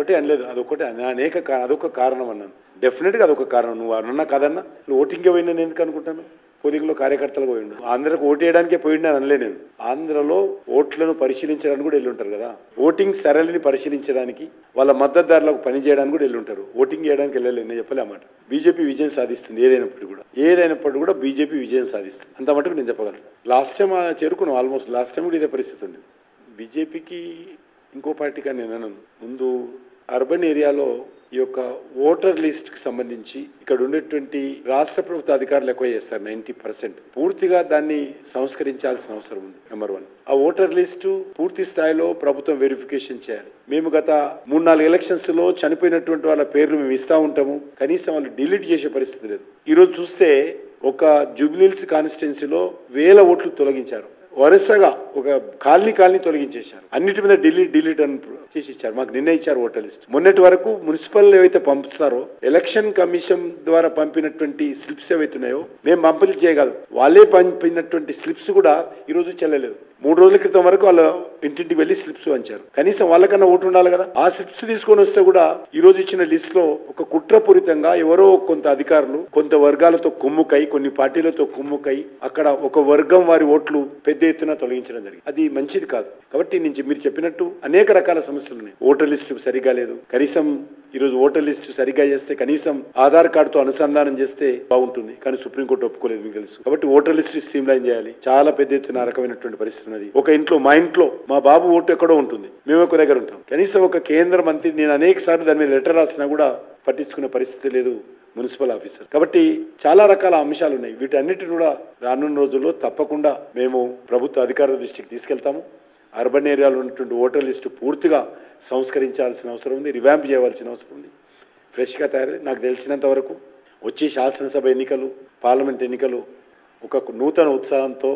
ఒకటే అనలేదు అదొకటే అన- అనేక కా- అదొక కారణం అన్నాను డెఫినెట్గా అదొక కారణం నువ్వు అన్నా కాదన్నా నువ్వు ఓటింగ్కే పోయినా నేను ఎందుకు అనుకుంటాను పోలింగ్లో కార్యకర్తలు పోయిండు ఆంధ్రకు ఓటు వేయడానికే పోయిండు అని అనలే నేను ఆంధ్రలో ఓట్లను పరిశీలించడానికి కూడా వెళ్ళి ఉంటారు కదా ఓటింగ్ సరళిని పరిశీలించడానికి వాళ్ళ మద్దతుదారులకు పనిచేయడానికి కూడా వెళ్ళి ఉంటారు ఓటింగ్ చేయడానికి వెళ్ళలేదు నేను చెప్పలే అన్నమాట బీజేపీ విజయం సాధిస్తుంది ఏదైనప్పటికీ కూడా ఏదైనప్పటికీ కూడా బీజేపీ విజయం సాధిస్తుంది అంత మటుకు నేను చెప్పగలను లాస్ట్ టైం చేరుకున్నాం ఆల్మోస్ట్ లాస్ట్ టైం కూడా ఇదే పరిస్థితి ఉంది బీజేపీకి ఇంకో పార్టీగా నేను అనను ముందు అర్బన్ ఏరియాలో ఈ యొక్క ఓటర్ లిస్ట్కి సంబంధించి ఇక్కడ ఉండేటువంటి రాష్ట్ర ప్రభుత్వ అధికారులు ఎక్కువ చేస్తారు నైంటీ పర్సెంట్ పూర్తిగా దాన్ని సంస్కరించాల్సిన అవసరం ఉంది నెంబర్ వన్ ఆ ఓటర్ లిస్టు పూర్తి స్థాయిలో ప్రభుత్వం వెరిఫికేషన్ చేయాలి మేము గత మూడు నాలుగు ఎలక్షన్స్ లో చనిపోయినటువంటి వాళ్ళ పేర్లు మేము ఇస్తా ఉంటాము కనీసం వాళ్ళు డిలీట్ చేసే పరిస్థితి లేదు ఈరోజు చూస్తే ఒక జూబ్లీల్స్ కాన్స్టిట్యున్సీలో వేల ఓట్లు తొలగించారు వరుసగా ఒక కాలనీ కాలనీ తొలగించేశారు అన్నిటి మీద డిలీట్ డిలీట్ అని చేసి ఇచ్చారు మాకు నిన్న ఇచ్చారు ఓటర్ లిస్ట్ మొన్నటి వరకు మున్సిపల్ ఏవైతే పంపుతారో ఎలక్షన్ కమిషన్ ద్వారా పంపినటువంటి స్లిప్స్ ఏవైతే ఉన్నాయో మేము పంపిణీ చేయగలం వాళ్ళే పంపినటువంటి స్లిప్స్ కూడా ఈ రోజు చెల్లలేదు మూడు రోజుల క్రితం వరకు వాళ్ళ ఇంటింటికి వెళ్ళి స్లిప్స్ పంచారు కనీసం వాళ్ళకన్నా ఓటు ఉండాలి కదా ఆ స్లిప్స్ తీసుకొని వస్తే కూడా ఈ రోజు ఇచ్చిన లిస్ట్ లో ఒక కుట్రపూరితంగా ఎవరో కొంత అధికారులు కొంత వర్గాలతో కుమ్ముకై కొన్ని పార్టీలతో కుమ్ముకై అక్కడ ఒక వర్గం వారి ఓట్లు పెద్ద ఎత్తున తొలగించడం జరిగింది అది మంచిది కాదు కాబట్టి నుంచి మీరు చెప్పినట్టు అనేక రకాల సమస్యలు ఉన్నాయి ఓటర్ లిస్టు సరిగా లేదు కనీసం ఈ రోజు ఓటర్ లిస్టు సరిగా చేస్తే కనీసం ఆధార్ కార్డుతో అనుసంధానం చేస్తే బాగుంటుంది కానీ సుప్రీంకోర్టు ఒప్పుకోలేదు మీకు తెలుసు కాబట్టి ఓటర్ లిస్ట్ స్ట్రీమ్ లైన్ చేయాలి చాలా పెద్ద ఎత్తున ఆ రకమైనటువంటి పరిస్థితి ఉన్నది ఒక ఇంట్లో మా ఇంట్లో మా బాబు ఓటు ఎక్కడో ఉంటుంది మేము ఒక దగ్గర ఉంటాం కనీసం ఒక కేంద్ర మంత్రి నేను అనేక సార్లు దాని మీద లెటర్ రాసినా కూడా పట్టించుకునే పరిస్థితి లేదు మున్సిపల్ ఆఫీసర్ కాబట్టి చాలా రకాల అంశాలు ఉన్నాయి వీటన్నిటిని కూడా రానున్న రోజుల్లో తప్పకుండా మేము ప్రభుత్వ అధికారుల దృష్టికి తీసుకెళ్తాము అర్బన్ ఏరియాలో ఉన్నటువంటి ఓటర్ లిస్టు పూర్తిగా సంస్కరించాల్సిన అవసరం ఉంది రివాంప్ చేయవలసిన అవసరం ఉంది ఫ్రెష్గా తయారై నాకు తెలిసినంత వరకు వచ్చే శాసనసభ ఎన్నికలు పార్లమెంట్ ఎన్నికలు ఒక నూతన ఉత్సాహంతో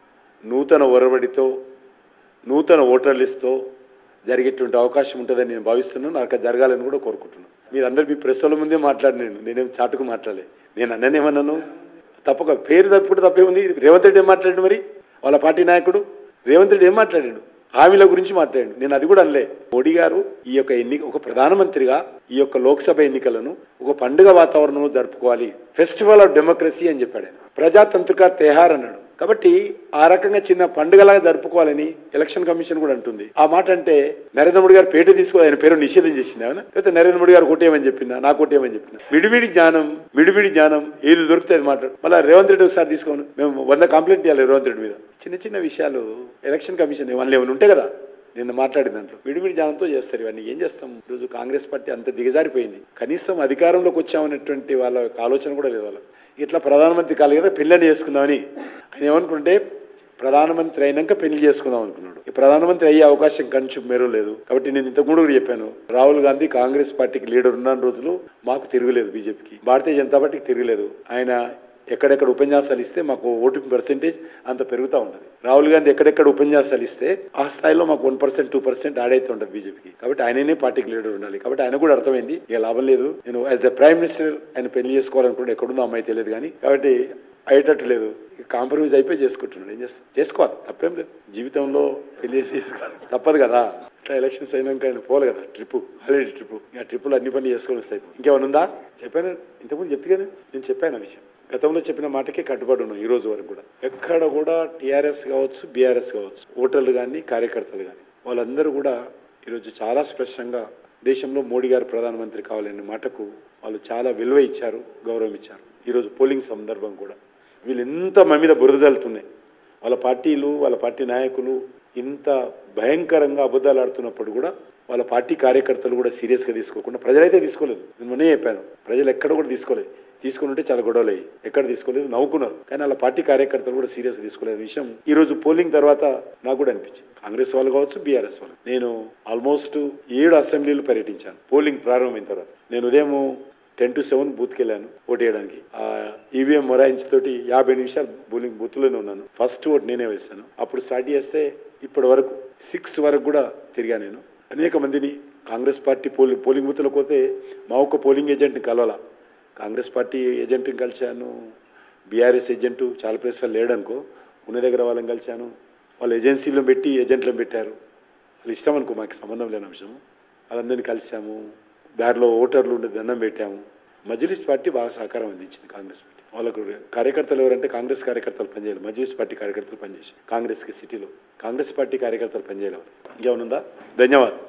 నూతన ఒరవడితో నూతన ఓటర్ లిస్ట్తో జరిగేటువంటి అవకాశం ఉంటుందని నేను భావిస్తున్నాను నాకు అది జరగాలని కూడా కోరుకుంటున్నాను మీరందరూ మీ ప్రెస్సుల ముందే మాట్లాడినాను నేనేం చాటుకు మాట్లాడలే నేను అన్ననేమన్నాను తప్పక పేరు తప్పుడు తప్పే ఉంది రేవంత్ రెడ్డి ఏం మాట్లాడాడు మరి వాళ్ళ పార్టీ నాయకుడు రేవంత్ రెడ్డి ఏం మాట్లాడాడు హామీల గురించి మాట్లాడాడు నేను అది కూడా అనలే మోడీ గారు ఈ యొక్క ఎన్ని ఒక ప్రధానమంత్రిగా ఈ యొక్క లోక్సభ ఎన్నికలను ఒక పండుగ వాతావరణంలో జరుపుకోవాలి ఫెస్టివల్ ఆఫ్ డెమోక్రసీ అని చెప్పాడు ఆయన ప్రజాతంత్రిక తెహార్ అన్నాడు కాబట్టి ఆ రకంగా చిన్న పండుగలాగా జరుపుకోవాలని ఎలక్షన్ కమిషన్ కూడా అంటుంది ఆ మాట అంటే నరేంద్ర మోడీ గారు పేట తీసుకో ఆయన పేరు నిషేధం చేసింది అవునా లేకపోతే నరేంద్ర మోడీ గారు కొట్టేయమని చెప్పినా నాకు కొట్టేయమని చెప్పిన మిడిమిడి జ్ఞానం మిడిమిడి జ్ఞానం ఏది దొరికితే అది మాట్లాడు మళ్ళీ రేవంత్ రెడ్డి ఒకసారి తీసుకోను మేము వంద కంప్లైంట్ చేయాలి రేవంత్ రెడ్డి మీద చిన్న చిన్న విషయాలు ఎలక్షన్ కమిషన్ వాళ్ళు ఏమైనా ఉంటే కదా నిన్న మాట్లాడిన దాంట్లో విడివిడి జ్ఞానంతో చేస్తారు ఇవన్నీ ఏం చేస్తాం ఈరోజు కాంగ్రెస్ పార్టీ అంత దిగజారిపోయింది కనీసం అధికారంలోకి వచ్చామనేటువంటి వాళ్ళ యొక్క ఆలోచన కూడా లేదు వాళ్ళకి ఇట్లా ప్రధానమంత్రి కాలేదు కదా పెళ్ళని చేసుకుందామని ఆయన ఏమనుకుంటే ప్రధానమంత్రి అయినాక పెళ్లి చేసుకుందాం అనుకున్నాడు ఈ ప్రధానమంత్రి అయ్యే అవకాశం కంచు మేరు లేదు కాబట్టి నేను ఇంతకు ముందు కూడా చెప్పాను రాహుల్ గాంధీ కాంగ్రెస్ పార్టీకి లీడర్ ఉన్న రోజులు మాకు తిరగలేదు బీజేపీకి భారతీయ జనతా పార్టీకి తిరగలేదు ఆయన ఎక్కడెక్కడ ఉపన్యాసాలు ఇస్తే మాకు ఓటింగ్ పర్సెంటేజ్ అంత పెరుగుతూ ఉంటుంది రాహుల్ గాంధీ ఎక్కడెక్కడ ఉపన్యాసాలు ఇస్తే ఆ స్థాయిలో మాకు one percent two percent add అవుతూ ఉంటుంది బీజేపీకి కాబట్టి ఆయననే పార్టీకి లీడర్ ఉండాలి కాబట్టి ఆయన కూడా అర్థమైంది ఇక లాభం లేదు నేను యాజ్ ఎ ప్రైమ్ మినిస్టర్ ఆయన పెళ్లి చేసుకోవాలనుకుంటే ఎక్కడుందో అమ్మాయి తెలియదు కానీ కాబట్టి అయ్యేటట్టు లేదు కాంప్రమైజ్ అయిపోయి చేసుకుంటున్నాడు ఏం చేస్తాం చేసుకోవాలి తప్పేం లేదు జీవితంలో పెళ్లి చేసుకోవాలి తప్పదు కదా ఇట్లా ఎలక్షన్స్ అయినాక ఆయన పోలే కదా ట్రిప్ హాలిడే ట్రిప్ ఆ ట్రిప్పులు అన్ని పనులు చేసుకొని వస్తాయి ఇంకేమైనా ఉందా చెప్పాను ఇంతకుముందు చెప్తే కదా నేను చెప్పాను ఆ విషయం గతంలో చెప్పిన మాటకే కట్టుబడి ఉన్నాం ఈ రోజు వరకు కూడా ఎక్కడ కూడా టీఆర్ఎస్ కావచ్చు బీఆర్ఎస్ కావచ్చు ఓటర్లు కానీ కార్యకర్తలు కానీ వాళ్ళందరూ కూడా ఈరోజు చాలా స్పష్టంగా దేశంలో మోడీ గారు ప్రధానమంత్రి కావాలనే మాటకు వాళ్ళు చాలా విలువ ఇచ్చారు గౌరవం ఇచ్చారు ఈరోజు పోలింగ్ సందర్భం కూడా వీళ్ళు ఎంత మా మీద బురద జల్లుతున్నాయి వాళ్ళ పార్టీలు వాళ్ళ పార్టీ నాయకులు ఇంత భయంకరంగా అబద్ధాలు ఆడుతున్నప్పుడు కూడా వాళ్ళ పార్టీ కార్యకర్తలు కూడా సీరియస్గా తీసుకోకుండా ప్రజలైతే తీసుకోలేదు నేను మొన్నే చెప్పాను ప్రజలు ఎక్కడ కూడా తీసుకోలేదు తీసుకుని ఉంటే చాలా గొడవలు అయ్యి ఎక్కడ తీసుకోలేదు నవ్వుకున్నారు కానీ వాళ్ళ పార్టీ కార్యకర్తలు కూడా సీరియస్ తీసుకోలేదు విషయం ఈ రోజు పోలింగ్ తర్వాత నాకు కూడా అనిపించింది కాంగ్రెస్ వాళ్ళు కావచ్చు బీఆర్ఎస్ వాళ్ళు నేను ఆల్మోస్ట్ ఏడు అసెంబ్లీలు పర్యటించాను పోలింగ్ ప్రారంభమైన తర్వాత నేను ఉదయం టెన్ టు సెవెన్ బూత్కి వెళ్ళాను ఓటు వేయడానికి ఆ ఈవీఎం మొరాయించి తోటి యాభై నిమిషాలు పోలింగ్ బూత్లోనే ఉన్నాను ఫస్ట్ ఓటు నేనే వేశాను అప్పుడు స్టార్ట్ చేస్తే ఇప్పటి వరకు సిక్స్ వరకు కూడా తిరిగా నేను అనేక మందిని కాంగ్రెస్ పార్టీ పోలింగ్ పోలింగ్ బూత్లకు పోతే మా ఒక్క పోలింగ్ ఏజెంట్ని కలవాలా కాంగ్రెస్ పార్టీ ఏజెంట్ని కలిశాను బీఆర్ఎస్ ఏజెంటు చాలా ప్లేస్లో లేడనుకో ఉన్న దగ్గర వాళ్ళని కలిశాను వాళ్ళు ఏజెన్సీలో పెట్టి ఏజెంట్లను పెట్టారు వాళ్ళు ఇష్టం అనుకో మాకు సంబంధం లేని అంశము వాళ్ళందరినీ కలిసాము దారిలో ఓటర్లు ఉండే దండం పెట్టాము మజ్లిస్ పార్టీ బాగా సహకారం అందించింది కాంగ్రెస్ పార్టీ వాళ్ళకు కార్యకర్తలు ఎవరంటే కాంగ్రెస్ కార్యకర్తలు పనిచేయాలి మజ్లిస్ పార్టీ కార్యకర్తలు పనిచేసి కాంగ్రెస్కి సిటీలో కాంగ్రెస్ పార్టీ కార్యకర్తలు పనిచేయాలి ఇంకేమనుందా ధన్యవాదాలు